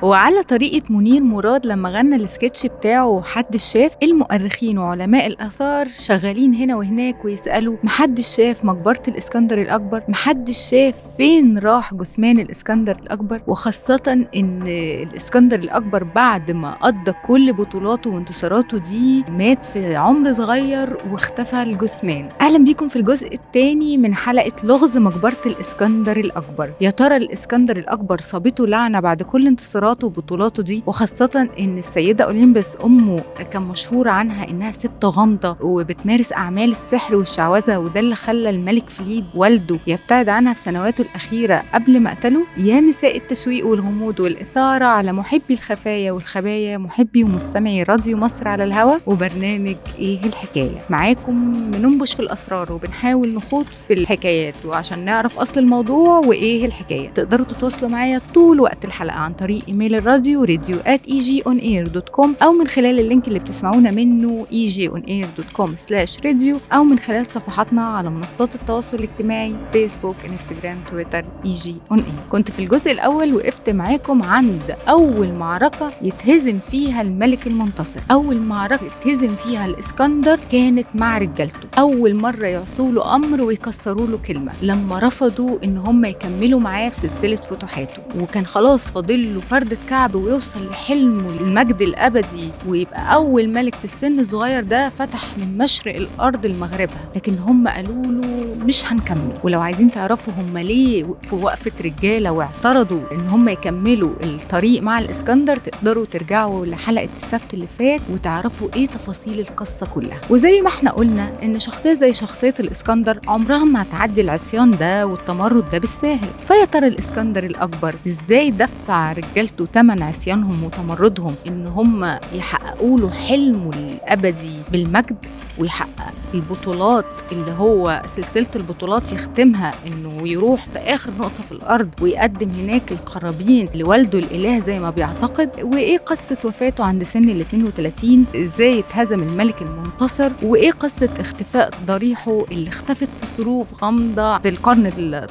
وعلى طريقة منير مراد لما غنى السكتش بتاعه حد شاف المؤرخين وعلماء الآثار شغالين هنا وهناك ويسألوا محدش شاف مقبرة الإسكندر الأكبر محدش شاف فين راح جثمان الإسكندر الأكبر وخاصة إن الإسكندر الأكبر بعد ما قضى كل بطولاته وانتصاراته دي مات في عمر صغير واختفى الجثمان أهلا بيكم في الجزء الثاني من حلقة لغز مقبرة الإسكندر الأكبر يا ترى الإسكندر الأكبر صابته لعنة بعد كل انتصاراته وبطولاته دي وخاصة إن السيدة أوليمبس أمه كان مشهور عنها إنها ست غامضة وبتمارس أعمال السحر والشعوذة وده اللي خلى الملك فيليب والده يبتعد عنها في سنواته الأخيرة قبل ما قتله يا مساء التشويق والغموض والإثارة على محبي الخفايا والخبايا محبي ومستمعي راديو مصر على الهوا وبرنامج إيه الحكاية معاكم بننبش في الأسرار وبنحاول نخوض في الحكايات وعشان نعرف أصل الموضوع وإيه الحكاية تقدروا تتواصلوا معايا طول وقت الحلقة عن طريق إيميل الراديو راديو at egionair.com أو من خلال اللينك اللي بتسمعونا منه egionair.com slash radio أو من خلال صفحاتنا على منصات التواصل الاجتماعي فيسبوك انستجرام تويتر ايجي اون اير كنت في الجزء الأول وقفت معاكم عند أول معركة يتهزم فيها الملك المنتصر أول معركة يتهزم فيها الإسكندر كانت مع رجالته أول مرة يعصوا له أمر ويكسروا له كلمة لما رفضوا إن هم يكملوا معاه في سلسلة فتوحاته وكان خلاص فاضل له فردة كعب ويوصل لحلمه المجد الأبدي ويبقى أول ملك في السن الصغير ده فتح من مشرق الأرض لمغربها لكن هم قالوا له مش هنكمل ولو عايزين تعرفوا هم ليه في وقفة رجالة واعترضوا إن هم يكملوا الطريق مع الإسكندر تقدروا ترجعوا لحلقة السبت اللي فات وتعرفوا إيه تفاصيل القصة كلها وزي ما احنا قلنا إن شخصية زي شخصية الإسكندر عمرها ما هتعدي العصيان ده والتمرد ده بالساهل فيا ترى الإسكندر الأكبر إزاي دفع رجالته تمن عصيانهم وتمردهم إن هم يحققوا له حلمه الأبدي بالمجد ويحقق البطولات اللي هو سلسلة البطولات يختمها إنه يروح في آخر نقطة في الأرض ويقدم هناك القرابين لوالده الإله زي ما بيعتقد وإيه قصة وفاته عند سن ال 32 إزاي اتهزم الملك المنتصر وإيه قصة اختفاء ضريحه اللي اختفت في ظروف غامضة في القرن ال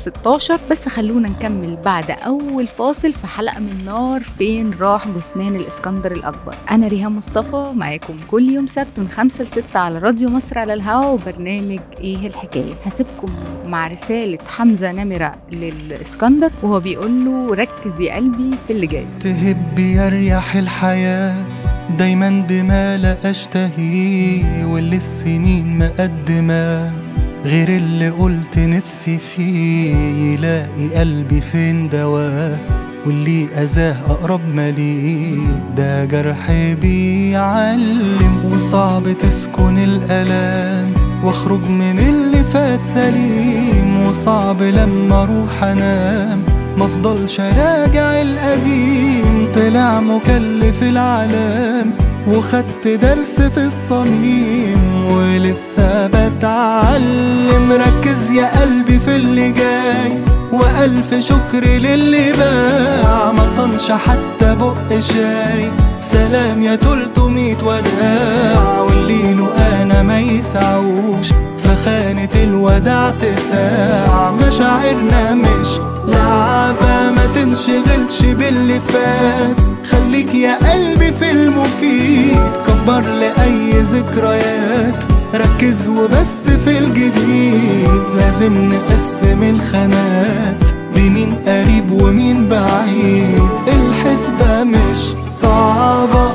16 بس خلونا نكمل بعد أول فاصل في حلقة من نار فين راح جثمان الإسكندر الأكبر أنا ريهام مصطفى معاكم كل يوم سبت من 5 ل 6 على راديو مصر على الهوا وبرنامج إيه الحكاية هسيبكم مع رسالة حمزة نمرة للإسكندر وهو بيقول له ركز يا قلبي في اللي جاي تهب يريح الحياة دايما بما لا أشتهيه واللي السنين مقدمة غير اللي قلت نفسي فيه يلاقي قلبي فين دواه واللي أذاه أقرب ما ليه ده جرح بيعلم وصعب تسكن الألام واخرج من اللي فات سليم وصعب لما اروح انام مفضلش راجع القديم طلع مكلف العالم وخدت درس في الصميم ولسه بتعلم ركز يا قلبي في اللي جاي وألف شكر للي باع ما صنش حتى بق شاي سلام يا تلتمية وداع واللي له أنا ما يسعوش فخانة الوداع تساع مشاعرنا مش لعبة ما تنشغلش باللي فات خليك يا قلبي في المفيد كبر لأي ذكريات ركز وبس في الجديد لازم نقسم الخانات بمين قريب ومين بعيد الحسبة مش صعبة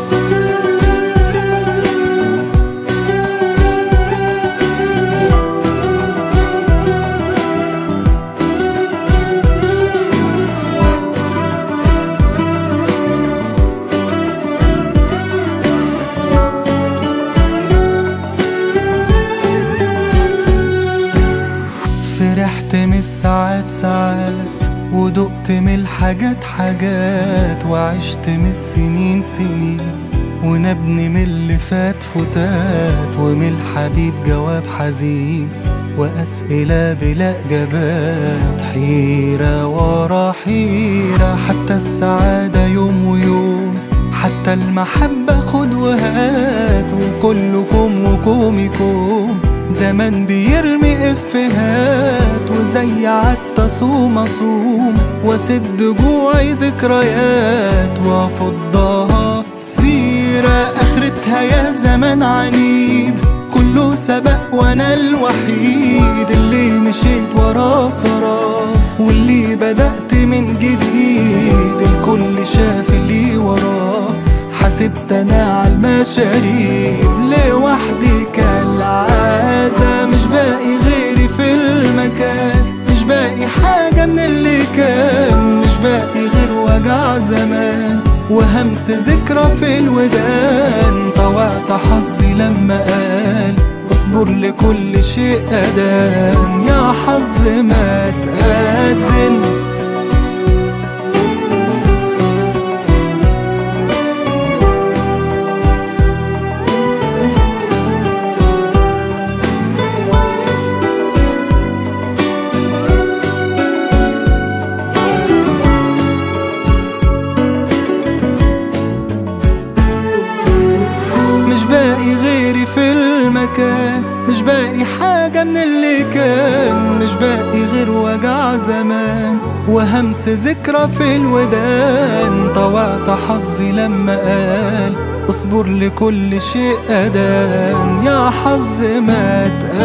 فرحت من الساعات ساعات ودقت من الحاجات حاجات وعشت من السنين سنين ونبني من اللي فات فتات ومن الحبيب جواب حزين وأسئلة بلا إجابات حيرة ورا حيرة حتى السعادة يوم ويوم حتى المحبة خد وهات وكلكم وكومكم زمان بيرمي افهات وزي عدت اصوم اصوم واسد جوعي ذكريات فضها سيرة اخرتها يا زمان عنيد كله سبق وانا الوحيد اللي مشيت وراه سراه واللي بدأت من جديد الكل شاف اللي وراه حسبت انا على المشاريب لوحدي كالعادة مش باقي غيري في المكان مش باقي حاجة من اللي كان مش باقي غير وجع زمان وهمس ذكرى في الودان طوعت حظي لما قال اصبر لكل شيء أدان يا حظ ما تقدم مش باقي غيري في المكان مش باقي حاجة من اللي كان مش باقي غير وجع زمان وهمس ذكرى في الودان طوعت حظي لما قال اصبر لكل شيء أدان يا حظ ما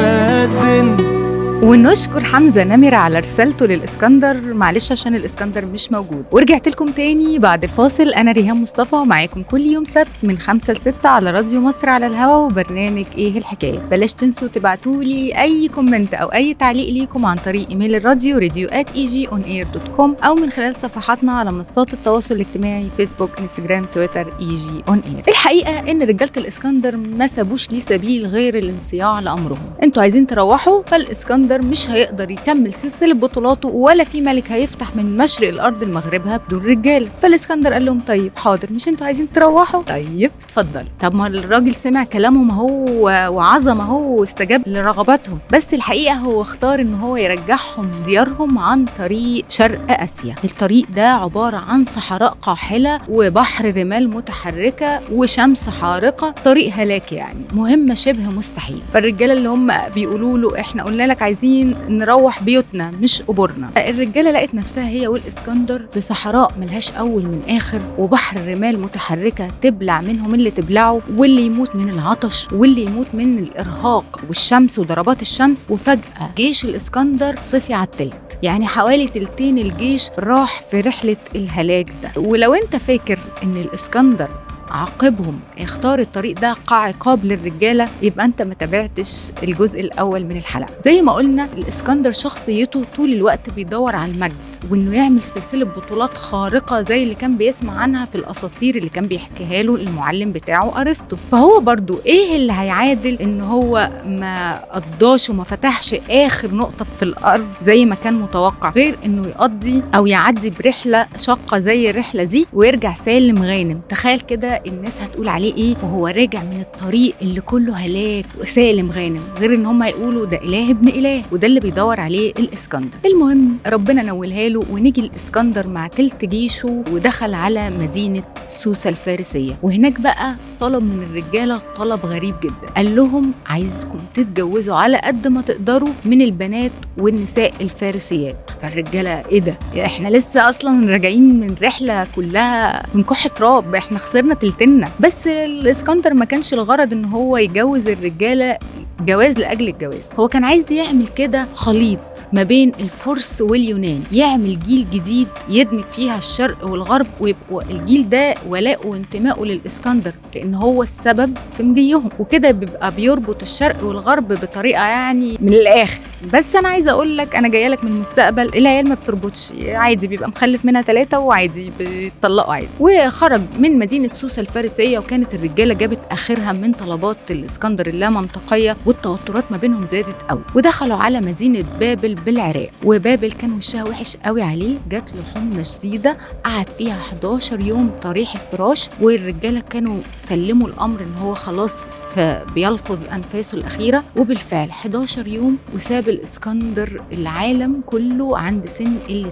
تقدم ونشكر حمزه نمره على رسالته للاسكندر معلش عشان الاسكندر مش موجود ورجعت لكم تاني بعد الفاصل انا ريهام مصطفى معاكم كل يوم سبت من 5 ل 6 على راديو مصر على الهوا وبرنامج ايه الحكايه بلاش تنسوا تبعتوا لي اي كومنت او اي تعليق ليكم عن طريق ايميل الراديو راديو ات اي جي اون اير دوت كوم او من خلال صفحاتنا على منصات التواصل الاجتماعي فيسبوك انستجرام تويتر اي جي اون اير الحقيقه ان رجاله الاسكندر ما سابوش ليه سبيل غير الانصياع لامرهم انتوا عايزين تروحوا فالاسكندر مش هيقدر يكمل سلسله بطولاته ولا في ملك هيفتح من مشرق الارض لمغربها بدون رجاله فالاسكندر قال لهم طيب حاضر مش انتوا عايزين تروحوا طيب اتفضل طب ما الراجل سمع كلامهم اهو وعظم اهو واستجاب لرغباتهم بس الحقيقه هو اختار ان هو يرجعهم ديارهم عن طريق شرق اسيا الطريق ده عباره عن صحراء قاحله وبحر رمال متحركه وشمس حارقه طريق هلاك يعني مهمه شبه مستحيل فالرجاله اللي هم بيقولوا له احنا قلنا لك عايزين نروح بيوتنا مش قبورنا الرجاله لقت نفسها هي والاسكندر في صحراء ملهاش اول من اخر وبحر رمال متحركه تبلع منهم اللي تبلعه واللي يموت من العطش واللي يموت من الارهاق والشمس وضربات الشمس وفجاه جيش الاسكندر صفي على التلت يعني حوالي تلتين الجيش راح في رحله الهلاك ده ولو انت فاكر ان الاسكندر عاقبهم اختار الطريق ده كعقاب للرجاله يبقى انت ما تابعتش الجزء الاول من الحلقه زي ما قلنا الاسكندر شخصيته طول الوقت بيدور على المجد وانه يعمل سلسله بطولات خارقه زي اللي كان بيسمع عنها في الاساطير اللي كان بيحكيها له المعلم بتاعه ارسطو فهو برضو ايه اللي هيعادل ان هو ما قضاش وما فتحش اخر نقطه في الارض زي ما كان متوقع غير انه يقضي او يعدي برحله شاقه زي الرحله دي ويرجع سالم غانم تخيل كده الناس هتقول عليه ايه وهو راجع من الطريق اللي كله هلاك وسالم غانم غير ان هم يقولوا ده اله ابن اله وده اللي بيدور عليه الاسكندر المهم ربنا نولها له ونيجي الاسكندر مع تلت جيشه ودخل على مدينه سوسه الفارسيه وهناك بقى طلب من الرجاله طلب غريب جدا قال لهم عايزكم تتجوزوا على قد ما تقدروا من البنات والنساء الفارسيات فالرجاله ايه ده احنا لسه اصلا راجعين من رحله كلها من كح تراب احنا خسرنا تلتنا بس الاسكندر ما كانش الغرض ان هو يجوز الرجاله جواز لاجل الجواز هو كان عايز يعمل كده خليط ما بين الفرس واليونان يعمل جيل جديد يدمج فيها الشرق والغرب ويبقوا الجيل ده ولاءه وانتمائه للاسكندر لان هو السبب في مجيهم وكده بيبقى بيربط الشرق والغرب بطريقه يعني من الاخر بس انا عايزه اقول لك انا جايه لك من المستقبل العيال ما بتربطش عادي بيبقى مخلف منها ثلاثه وعادي بيطلقوا عادي وخرج من مدينه سوسه الفارسيه وكانت الرجاله جابت اخرها من طلبات الاسكندر اللامنطقيه والتوترات ما بينهم زادت قوي ودخلوا على مدينه بابل بالعراق وبابل كان وشها وحش قوي عليه جات له حمى شديده قعد فيها 11 يوم طريح الفراش والرجاله كانوا سلموا الامر ان هو خلاص فبيلفظ انفاسه الاخيره وبالفعل 11 يوم وساب الاسكندر العالم كله عند سن ال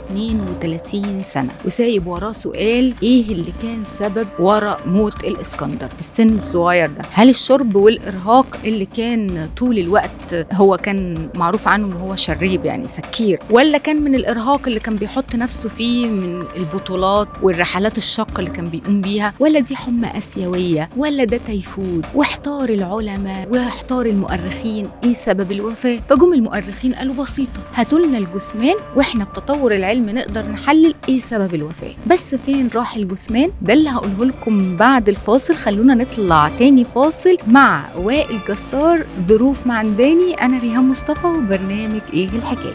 32 سنه وسايب وراه سؤال ايه اللي كان سبب ورا موت الاسكندر في السن الصغير ده هل الشرب والارهاق اللي كان كان طول الوقت هو كان معروف عنه ان هو شريب يعني سكير ولا كان من الارهاق اللي كان بيحط نفسه فيه من البطولات والرحلات الشاقه اللي كان بيقوم بيها ولا دي حمى اسيويه ولا ده تيفود واحتار العلماء واحتار المؤرخين ايه سبب الوفاه فجم المؤرخين قالوا بسيطه هاتوا لنا الجثمان واحنا بتطور العلم نقدر نحلل ايه سبب الوفاه بس فين راح الجثمان ده اللي هقوله لكم بعد الفاصل خلونا نطلع تاني فاصل مع وائل جسار ظروف معنداني انا ريهام مصطفى وبرنامج ايه الحكايه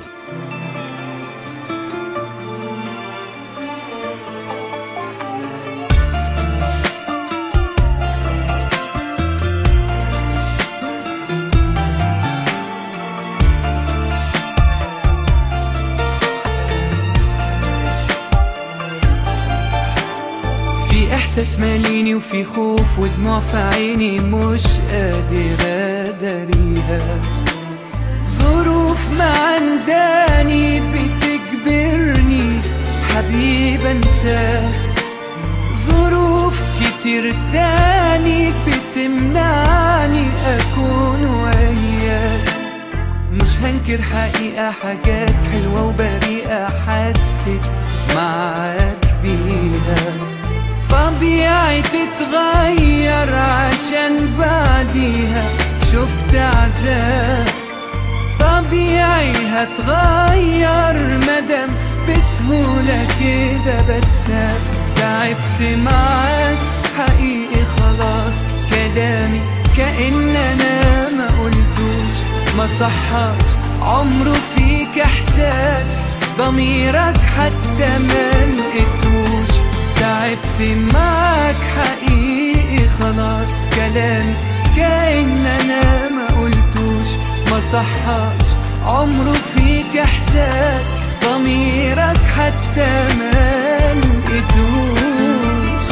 في احساس ماليني وفي خوف ودموع في عيني مش قادر اداريها ظروف ما عنداني بتجبرني حبيب انساك ظروف كتير تاني بتمنعني اكون وياك مش هنكر حقيقة حاجات حلوة وبريئة حسيت معاك بيها طبيعي تتغير عشان بعديها شفت عذاب طبيعي هتغير مدام بسهولة كده بتساب تعبت معاك حقيقي خلاص كلامي كأن أنا ما قلتوش ما صحاش عمره فيك إحساس ضميرك حتى ما لقيتهوش تعبت معاك حقيقي خلاص كلامي كأن أنا ما قلتوش ما صحاش عمره فيك إحساس ضميرك حتى ما لقيتوش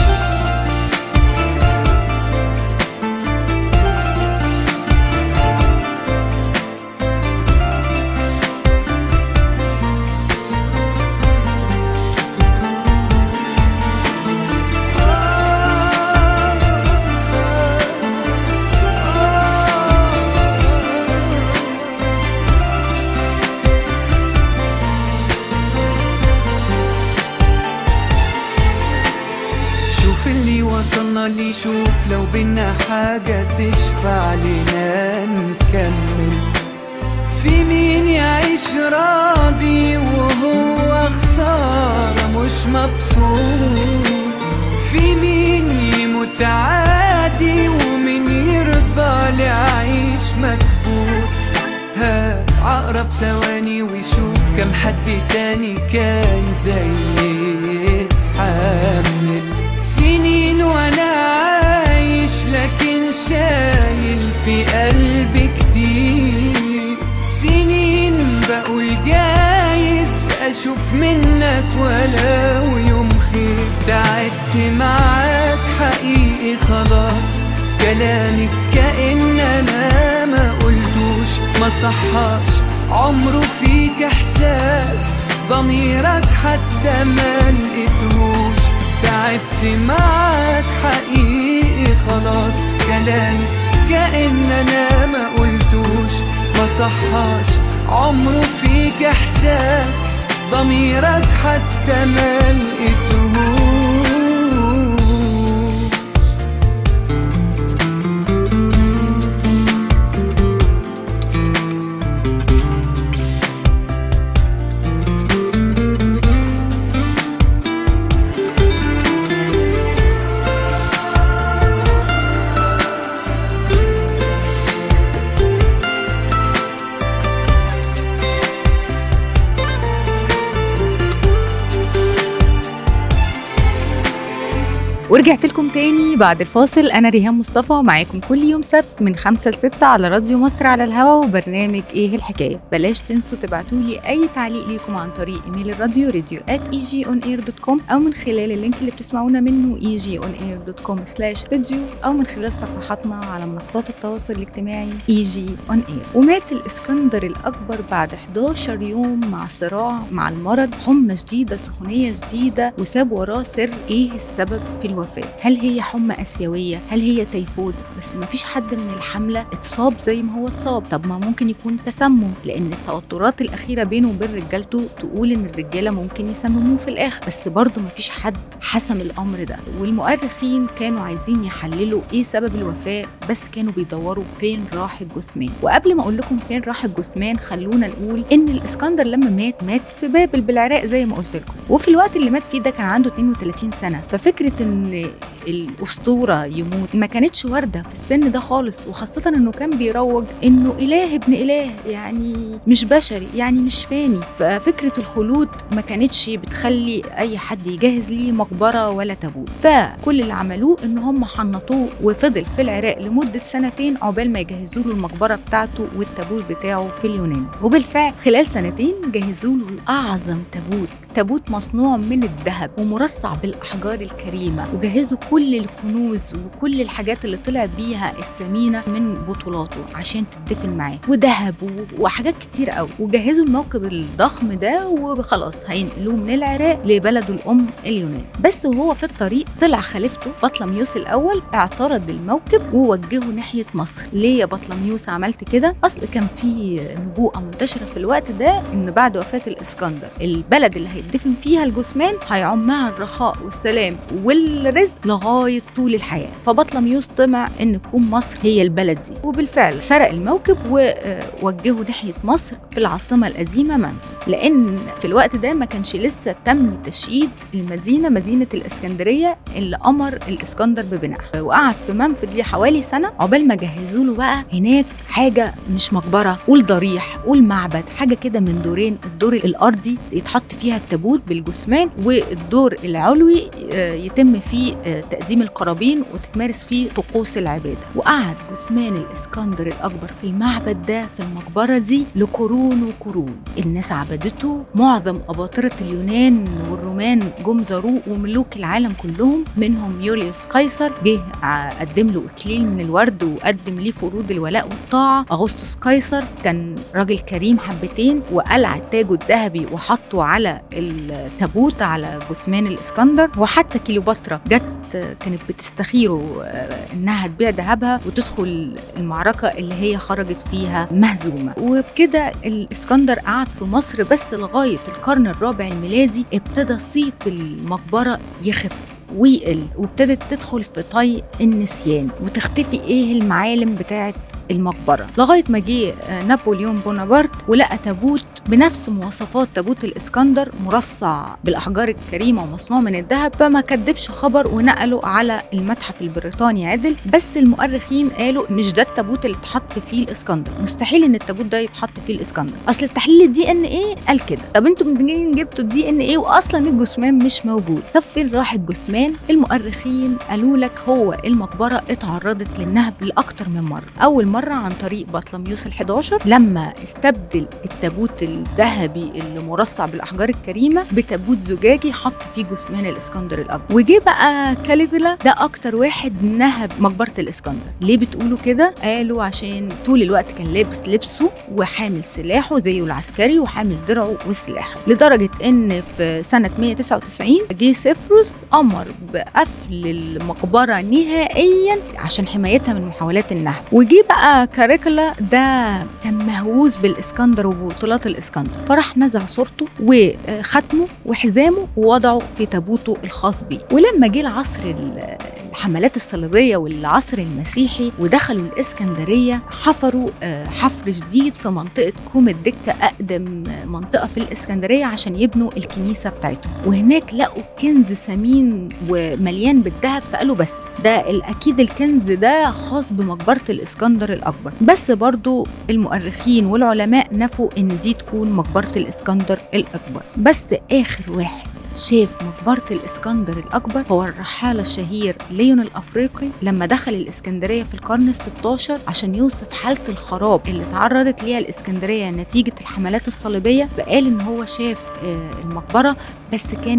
شوف اللي وصلنا لي شوف لو بينا حاجة تشفع لنا نكمل في مين يعيش راضي وهو خسارة مش مبسوط في مين يموت عادي ومين يرضى لعيش مكبوت هات عقرب ثواني ويشوف كم حد تاني كان زي يتحمل سنين وانا عايش لكن شايل في قلبي كتير سنين بقول جايز اشوف منك ولو يوم خير تعبت معاك حقيقي خلاص كلامك كأن انا ما قلتوش ما صحاش عمره فيك احساس ضميرك حتى ما لقيتهوش تعبت معاك حقيقي خلاص كلامي كأن انا ما قلتوش ما صحاش عمره فيك احساس ضميرك حتى ما لقيتهوش ورجعت لكم تاني بعد الفاصل انا ريهام مصطفى معاكم كل يوم سبت من 5 ل 6 على راديو مصر على الهوا وبرنامج ايه الحكايه بلاش تنسوا تبعتوا لي اي تعليق ليكم عن طريق ايميل الراديو راديو @egionair.com او من خلال اللينك اللي بتسمعونا منه egionair.com/radio او من خلال صفحاتنا على منصات التواصل الاجتماعي ايجي اون اير ومات الاسكندر الاكبر بعد 11 يوم مع صراع مع المرض حمى شديده سخونيه شديده وساب وراه سر ايه السبب في الوفاة هل هي حمى آسيوية هل هي تيفود بس ما فيش حد من الحملة اتصاب زي ما هو اتصاب طب ما ممكن يكون تسمم لأن التوترات الأخيرة بينه وبين رجالته تقول إن الرجالة ممكن يسمموه في الآخر بس برضه ما فيش حد حسم الأمر ده والمؤرخين كانوا عايزين يحللوا إيه سبب الوفاة بس كانوا بيدوروا فين راح الجثمان وقبل ما أقول لكم فين راح الجثمان خلونا نقول إن الإسكندر لما مات مات في بابل بالعراق زي ما قلت لكم وفي الوقت اللي مات فيه ده كان عنده 32 سنة ففكرة إن الأسطورة يموت ما كانتش واردة في السن ده خالص وخاصة إنه كان بيروج إنه إله ابن إله يعني مش بشري يعني مش فاني ففكرة الخلود ما كانتش بتخلي أي حد يجهز ليه مقبرة ولا تابوت فكل اللي عملوه إن هم حنطوه وفضل في العراق لمدة سنتين عقبال ما يجهزوا له المقبرة بتاعته والتابوت بتاعه في اليونان وبالفعل خلال سنتين جهزوا له أعظم تابوت تابوت مصنوع من الذهب ومرصع بالأحجار الكريمة وجهزوا كل الكنوز وكل الحاجات اللي طلع بيها الثمينة من بطولاته عشان تدفن معاه وذهب و- وحاجات كتير قوي وجهزوا الموكب الضخم ده وخلاص هينقلوه من العراق لبلده الأم اليونان بس وهو في الطريق طلع خليفته بطلميوس الأول اعترض الموكب ووجهه ناحية مصر ليه يا بطلميوس عملت كده أصل كان في نبوءة منتشرة في الوقت ده إن بعد وفاة الإسكندر البلد اللي هيدفن فيها الجثمان هيعمها الرخاء والسلام والرزق لغاية طول الحياة فبطلميوس طمع إن تكون مصر هي البلد دي وبالفعل سرق الموكب ووجهه ناحية مصر في العاصمة القديمة منف لأن في الوقت ده ما كانش لسه تم تشييد المدينة مدينة الإسكندرية اللي أمر الإسكندر ببنائها وقعد في منف دي حوالي سنة عقبال ما جهزوا له بقى هناك حاجة مش مقبرة قول ضريح قول معبد حاجة كده من دورين الدور الأرضي يتحط فيها التابوت بالجثمان والدور العلوي آه، يتم فيه آه، تقديم القرابين وتتمارس فيه طقوس العبادة وقعد جثمان الإسكندر الأكبر في المعبد ده في المقبرة دي لقرون وقرون الناس عبدته معظم أباطرة اليونان والرومان جم زاروه وملوك العالم كلهم منهم يوليوس قيصر جه ع- قدم له إكليل من الورد وقدم ليه فروض الولاء والطاعة أغسطس قيصر كان راجل كريم حبتين وقلع تاجه الذهبي وحطه على التابوت على جثمان الإسكندر وحتى كيلوباترا جت كانت بتستخيره آه، انها تبيع ذهبها وتدخل المعركه اللي هي خرجت فيها مهزومه وبكده الاسكندر قعد في مصر بس لغايه القرن الرابع الميلادي ابتدى صيت المقبره يخف ويقل وابتدت تدخل في طي النسيان وتختفي ايه المعالم بتاعت المقبرة لغاية ما جه آه، نابليون بونابرت ولقى تابوت بنفس مواصفات تابوت الإسكندر مرصع بالأحجار الكريمة ومصنوع من الذهب فما كدبش خبر ونقله على المتحف البريطاني عدل بس المؤرخين قالوا مش ده التابوت اللي اتحط فيه الإسكندر مستحيل إن التابوت ده يتحط فيه الإسكندر أصل التحليل الدي إن إيه قال كده طب أنتوا منين جبتوا الدي إن إيه وأصلا الجثمان مش موجود طب فين راح الجثمان المؤرخين قالوا لك هو المقبرة اتعرضت للنهب لأكتر من مرة أول مرة عن طريق بطلميوس ال11 لما استبدل التابوت الذهبي اللي مرصع بالأحجار الكريمة بتابوت زجاجي حط فيه جثمان الإسكندر الأكبر وجه بقى كاليجولا ده أكتر واحد نهب مقبرة الإسكندر ليه بتقولوا كده؟ قالوا عشان طول الوقت كان لابس لبسه وحامل سلاحه زيه العسكري وحامل درعه وسلاحه لدرجة إن في سنة 199 جه سيفروس أمر بقفل المقبرة نهائيا عشان حمايتها من محاولات النهب وجه بقى كاريكولا ده كان مهووس بالاسكندر وبطولات الاسكندر فراح نزع صورته وختمه وحزامه ووضعه في تابوته الخاص بيه ولما جه العصر ال- الحملات الصليبيه والعصر المسيحي ودخلوا الاسكندريه حفروا آه، حفر جديد في منطقه كوم الدكه اقدم منطقه في الاسكندريه عشان يبنوا الكنيسه بتاعتهم وهناك لقوا كنز ثمين ومليان بالذهب فقالوا بس ده الاكيد الكنز ده خاص بمقبره الاسكندر الاكبر بس برضو المؤرخين والعلماء نفوا ان دي تكون مقبره الاسكندر الاكبر بس اخر واحد شاف مقبرة الإسكندر الأكبر هو الرحالة الشهير ليون الأفريقي لما دخل الإسكندرية في القرن ال16 عشان يوصف حالة الخراب اللي تعرضت ليها الإسكندرية نتيجة الحملات الصليبية فقال إن هو شاف آه، المقبرة بس كانت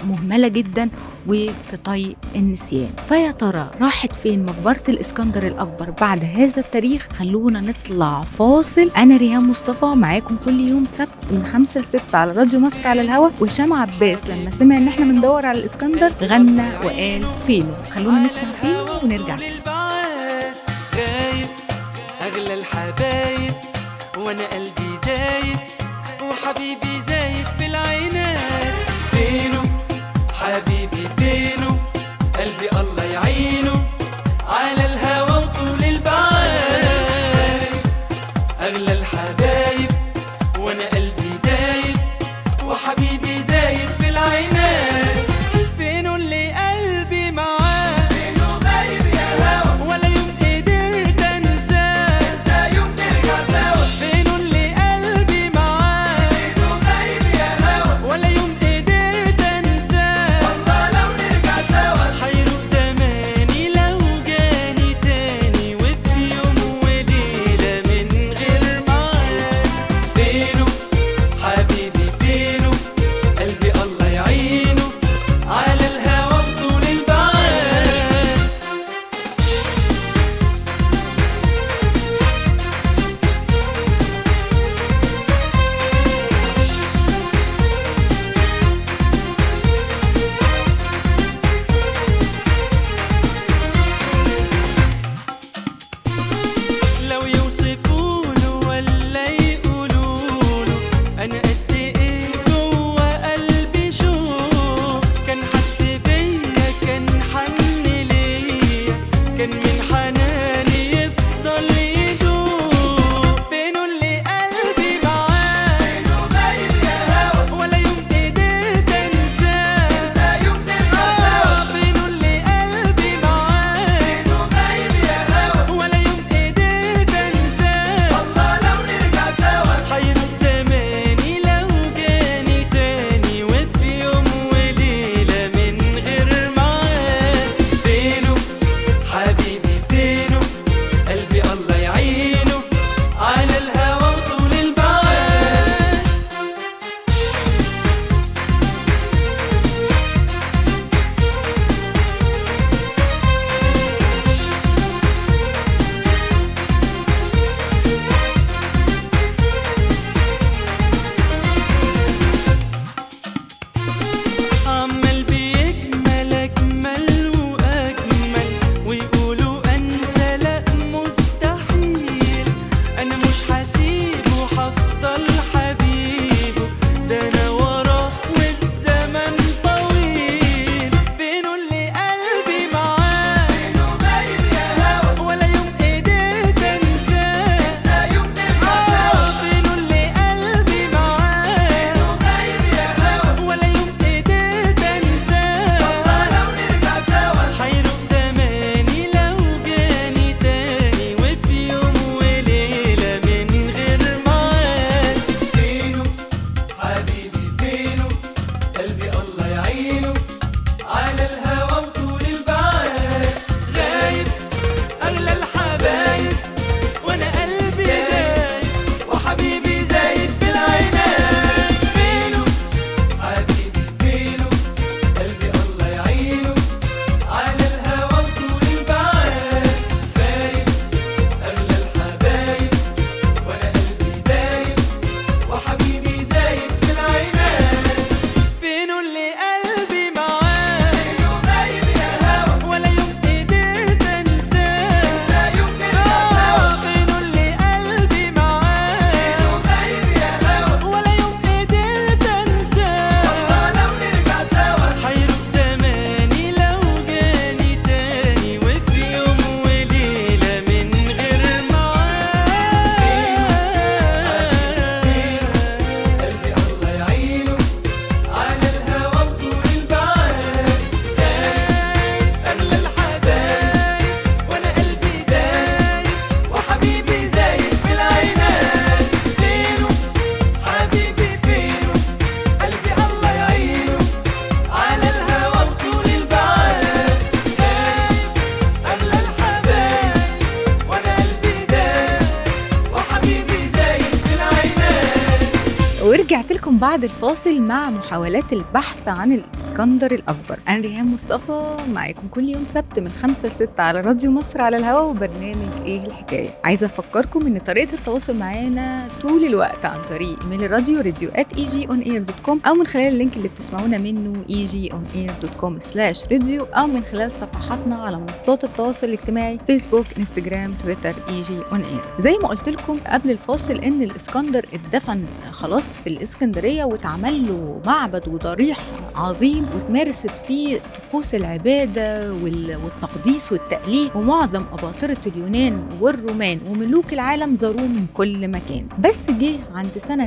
مهملة جدا وفي طي النسيان فيا ترى راحت فين مقبرة الإسكندر الأكبر بعد هذا التاريخ خلونا نطلع فاصل أنا ريهام مصطفى معاكم كل يوم سبت من 5 ل 6 على راديو مصر على الهوا وهشام عباس لما سمع إن إحنا بندور على الإسكندر غنى وقال فينو خلونا نسمع فينو ونرجع تاني. للبعاد غايب اغلى الحبايب وانا قلبي دايب وحبيبي زايد في العينات فينه حبيبي فينه قلبي الله يعينه على الهوى وطول البعاد اغلى الحبايب وانا قلبي دايب وحبيبي زايد في العينات فينه اللي قلبي معاه فينه غايب يا هوا ولا يوم قدرت انساه لا يوم نرجع سوا فينه اللي قلبي معاه فينه غايب يا هوا ولا يوم قدرت انساه والله لو نرجع سوا حيروق زماني لو جاني تاني وفي يوم وليلة من غير معاه فينه حبيبي فينه قلبي الله يعينه على الهوى وطول البعاد لو يوصفونه ولا يقولوله انا قد ايه جوه قلبي شوق كان حس بيا كان حن ليا كان من حناني يفضل يدوق فينه اللي قلبي معاه فينه غايب يا هوا ولا يوم قدرت انساه لا يوم نرجع سوا فينه اللي قلبي معاه فينه غايب يا هوا ولا يوم قدرت انساه والله لو نرجع سوا حيروق زماني لو جاني تاني وفي يوم وليلة من غير معاه فينه حبيبي فينه قلبي الله يعينه على الهوى وطول البعاد عمال بيكمل اجمل واجمل ويقولوا انسى لا مستحيل انا مش هسيبه هفضل حبيبه ده انا وراه والزمن طويل فينه اللي قلبي معاه فينه غايب يا هوا ولا يوم قدرت انساه لا يوم نرجع سوا فينه اللي قلبي معاه فينه غايب يا هوا ولا يوم قدرت انساه والله لو نرجع سوا حيروق زماني لو جاني تاني وفي يوم وليلة من غير معاه فينه حبيبي فينه قلبي الله يعينه على الهوى وطول البعاد غايب اغلى الحبايب وانا قلبي دايب وحبيبي زايد في العينات فينه حبيبي فينه قلبي الله يعينه على الهوى وطول البعاد غايب اغلى الحبايب وانا قلبي دايب وحبيبي زايد في العينات فينه اللي قلبي معاه فينه غايب يا هوا ولا يوم قدرت انساه لا يوم نرجع سوا فينه اللي قلبي معاه فينه غايب يا هوا ولا يوم قدرت انساه والله لو نرجع سوا حيروق زماني لو جاني تاني وفي يوم وليلة من غير معاه قلبي الله يعينه على الهوى وطول البعاد أغلى الحبايب وأنا قلبي دايب وحبيبي زايد في العينات فينه حبيبي فينه قلبي الله يعينه على الهوى وطول البعاد أغلى الحبايب وأنا قلبي دايب وحبيبي زايد في العينات ورجعت لكم لكم بعد الفاصل مع محاولات البحث عن الاسكندر الاكبر انا ريهام مصطفى معاكم كل يوم سبت من 5 ل 6 على راديو مصر على الهواء وبرنامج ايه الحكايه عايزه افكركم ان طريقه التواصل معانا طول الوقت عن طريق ايميل الراديو راديو @egionair.com او من خلال اللينك اللي بتسمعونا منه egionair.com/radio او من خلال صفحاتنا على منصات التواصل الاجتماعي فيسبوك انستجرام تويتر ايجي اون اير زي ما قلت لكم قبل الفاصل ان الاسكندر اتدفن خلاص في الاسكندريه واتعمل له معبد وضريح عظيم وتمارست فيه طقوس العباده وال- والتقديس والتأليه ومعظم أباطرة اليونان والرومان وملوك العالم زاروه من كل مكان بس جه عند سنة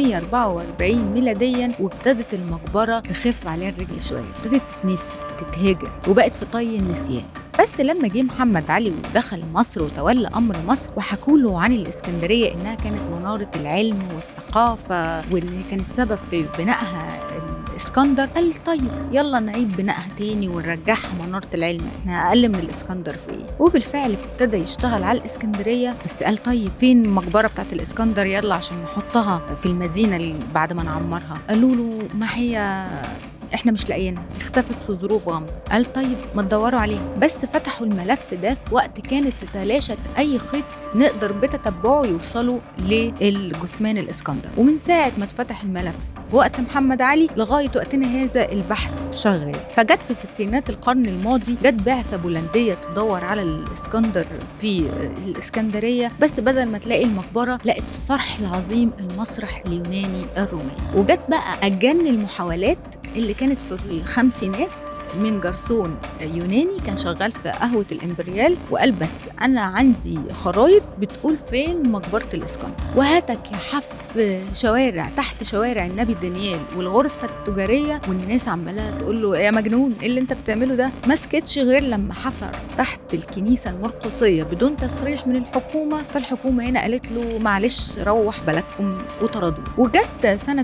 944 ميلاديا وابتدت المقبرة تخف عليها الرجل شوية ابتدت تتنسي تتهجر وبقت في طي النسيان بس لما جه محمد علي ودخل مصر وتولى امر مصر وحكوا له عن الاسكندريه انها كانت مناره العلم والثقافه وان كان السبب في بنائها الاسكندر قال طيب يلا نعيد بنائها تاني ونرجعها مناره العلم احنا اقل من الاسكندر في ايه وبالفعل ابتدى يشتغل على الاسكندريه بس قال طيب فين المقبره بتاعت الاسكندر يلا عشان نحطها في المدينه اللي بعد ما نعمرها قالوا له ما هي احنا مش لاقيينها اختفت في ظروف غامضه قال طيب ما تدوروا عليها بس فتحوا الملف ده في وقت كانت تتلاشت اي خيط نقدر بتتبعه يوصلوا للجثمان الاسكندر ومن ساعه ما اتفتح الملف في وقت محمد علي لغايه وقتنا هذا البحث شغال فجت في ستينات القرن الماضي جت بعثه بولنديه تدور على الاسكندر في الاسكندريه بس بدل ما تلاقي المقبره لقت الصرح العظيم المسرح اليوناني الروماني وجت بقى اجن المحاولات اللي كانت في الخمسينات من جرسون يوناني كان شغال في قهوة الإمبريال وقال بس أنا عندي خرايط بتقول فين مقبرة الإسكندر وهاتك يا حف شوارع تحت شوارع النبي دانيال والغرفة التجارية والناس عمالة تقول له يا مجنون إيه اللي أنت بتعمله ده ما سكتش غير لما حفر تحت الكنيسة المرقسية بدون تصريح من الحكومة فالحكومة هنا قالت له معلش روح بلدكم وطردوه وجت سنة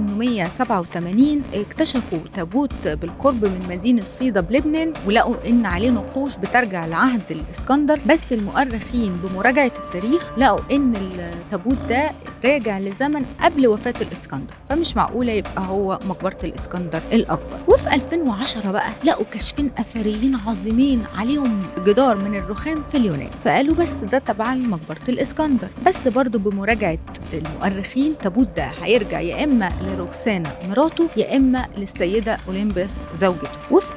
1887 اكتشفوا تابوت بالقرب من مدينة صيدا بلبنان ولقوا إن عليه نقوش بترجع لعهد الإسكندر بس المؤرخين بمراجعة التاريخ لقوا إن التابوت ده راجع لزمن قبل وفاة الإسكندر فمش معقولة يبقى هو مقبرة الإسكندر الأكبر وفي 2010 بقى لقوا كشفين أثريين عظيمين عليهم جدار من الرخام في اليونان فقالوا بس ده تبع مقبرة الإسكندر بس برضو بمراجعة المؤرخين تابوت ده هيرجع يا إما لروكسانا مراته يا إما للسيدة أولمبيس زوجته وفي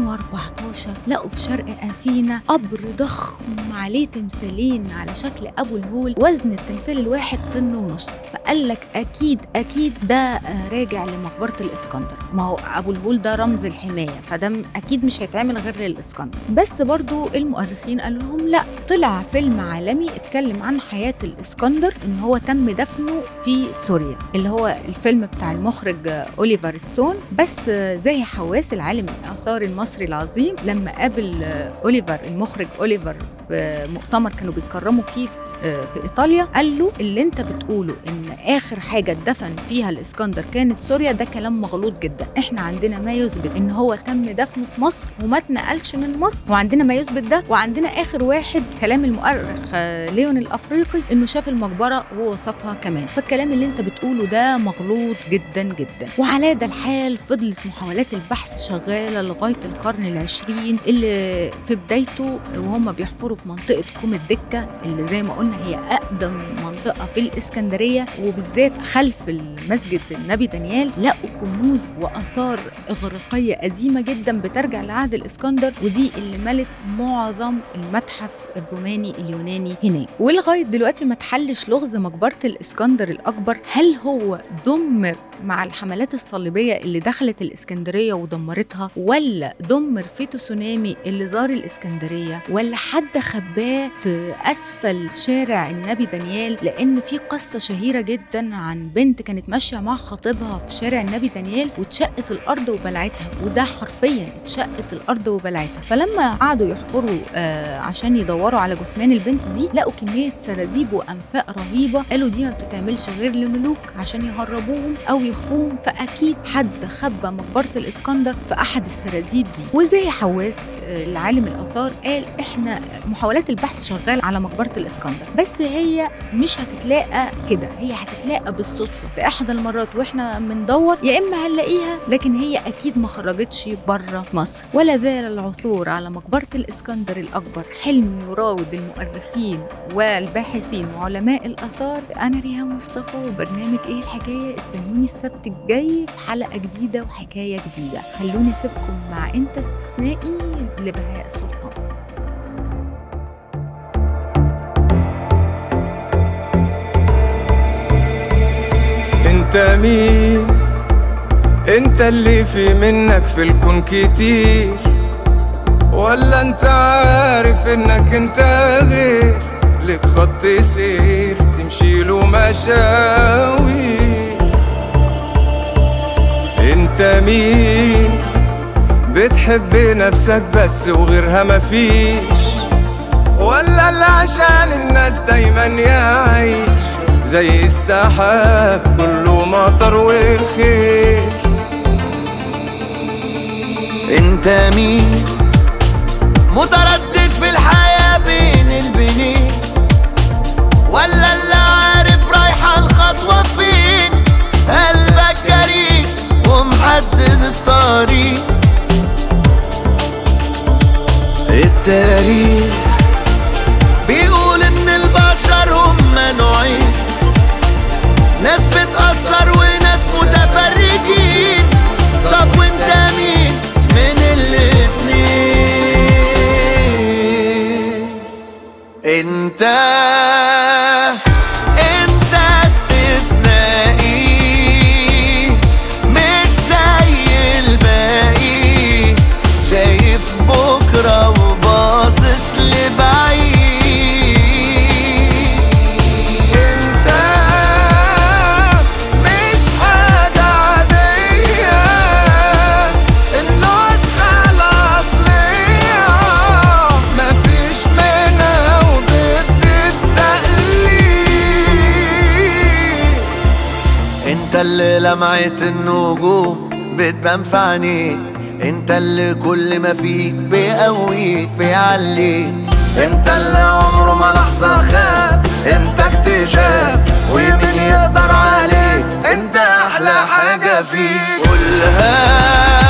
2014 لقوا في شرق أثينا قبر ضخم عليه تمثالين على شكل أبو الهول وزن التمثال الواحد طن ونص فقال لك أكيد أكيد ده آه، راجع لمقبرة الإسكندر ما هو أبو الهول ده رمز الحماية فده م- أكيد مش هيتعمل غير للإسكندر بس برضو المؤرخين قالوا لهم لا طلع فيلم عالمي اتكلم عن حياة الإسكندر إن هو تم دفنه في سوريا اللي هو الفيلم بتاع المخرج آه، أوليفر ستون بس آه، زاهي حواس العالم الآثار المصري العظيم لما قابل آه، أوليفر المخرج أوليفر في مؤتمر كانوا بيتكرموا فيه آه، في ايطاليا قال له اللي انت بتقوله ان اخر حاجه اتدفن فيها الاسكندر كانت سوريا ده كلام مغلوط جدا احنا عندنا ما يثبت ان هو تم دفنه في مصر وما اتنقلش من مصر وعندنا ما يثبت ده وعندنا اخر واحد كلام المؤرخ آه، ليون الافريقي انه شاف المقبره ووصفها كمان فالكلام اللي انت بتقوله ده مغلوط جدا جدا وعلى ده الحال فضلت محاولات البحث شغاله لغايه القرن العشرين اللي في بدايته وهم بيحفروا في منطقه كوم الدكه اللي زي ما قلنا هي اقدم منطقه في الاسكندريه وبالذات خلف المسجد النبي دانيال لقوا كنوز واثار اغريقيه قديمه جدا بترجع لعهد الاسكندر ودي اللي ملت معظم المتحف الروماني اليوناني هناك ولغايه دلوقتي ما تحلش لغز مقبره الاسكندر الاكبر هل هو دمر مع الحملات الصليبيه اللي دخلت الاسكندريه ودمرتها ولا دمر في تسونامي اللي زار الاسكندريه ولا حد خباه في اسفل شارع النبي دانيال لان في قصه شهيره جدا عن بنت كانت ماشيه مع خطيبها في شارع النبي دانيال واتشقت الارض وبلعتها وده حرفيا اتشقت الارض وبلعتها فلما قعدوا يحفروا آه عشان يدوروا على جثمان البنت دي لقوا كميه سراديب وانفاق رهيبه قالوا دي ما بتتعملش غير لملوك عشان يهربوهم او يخفوهم فاكيد حد خبى مقبره الاسكندر في احد السراديب دي وزي حواس آه، العالم الاثار قال احنا محاولات البحث شغال على مقبره الاسكندر بس هي مش هتتلاقى كده هي هتتلاقى بالصدفه في احد احدى المرات واحنا بندور يا اما هنلاقيها لكن هي اكيد ما خرجتش بره مصر ولا زال العثور على مقبره الاسكندر الاكبر حلم يراود المؤرخين والباحثين وعلماء الاثار انا ريهام مصطفى وبرنامج ايه الحكايه استنوني السبت الجاي في حلقه جديده وحكايه جديده خلوني اسيبكم مع انت استثنائي لبهاء سلطان انت مين انت اللي في منك في الكون كتير ولا انت عارف انك انت غير لك خط سير تمشي له مشاوي انت مين بتحب نفسك بس وغيرها مفيش ولا اللي عشان الناس دايما يعيش زي السحاب كله مطر وخير انت مين متردد في الحياة بين البنين ولا اللي عارف رايحة الخطوة فين قلبك جريء ومحدد الطريق التاريخ بيقول ان البشر هم نوعين ناس بتأثر وناس متفرجين طب وانت مين من الاتنين انت انت استثنائي مش زي الباقي شايف بكرة وباصص لبعيد انت مش حاجة عادية النسخة الأصلية مفيش منها وضد التقليد انت اللي لمعت النجوم بتبان في عينيك انت اللي كل ما فيك بيقويك بيعليك انت اللي عمره ما لحظة خاب انت اكتشاف ومين يقدر عليك انت احلى حاجة فيك قولها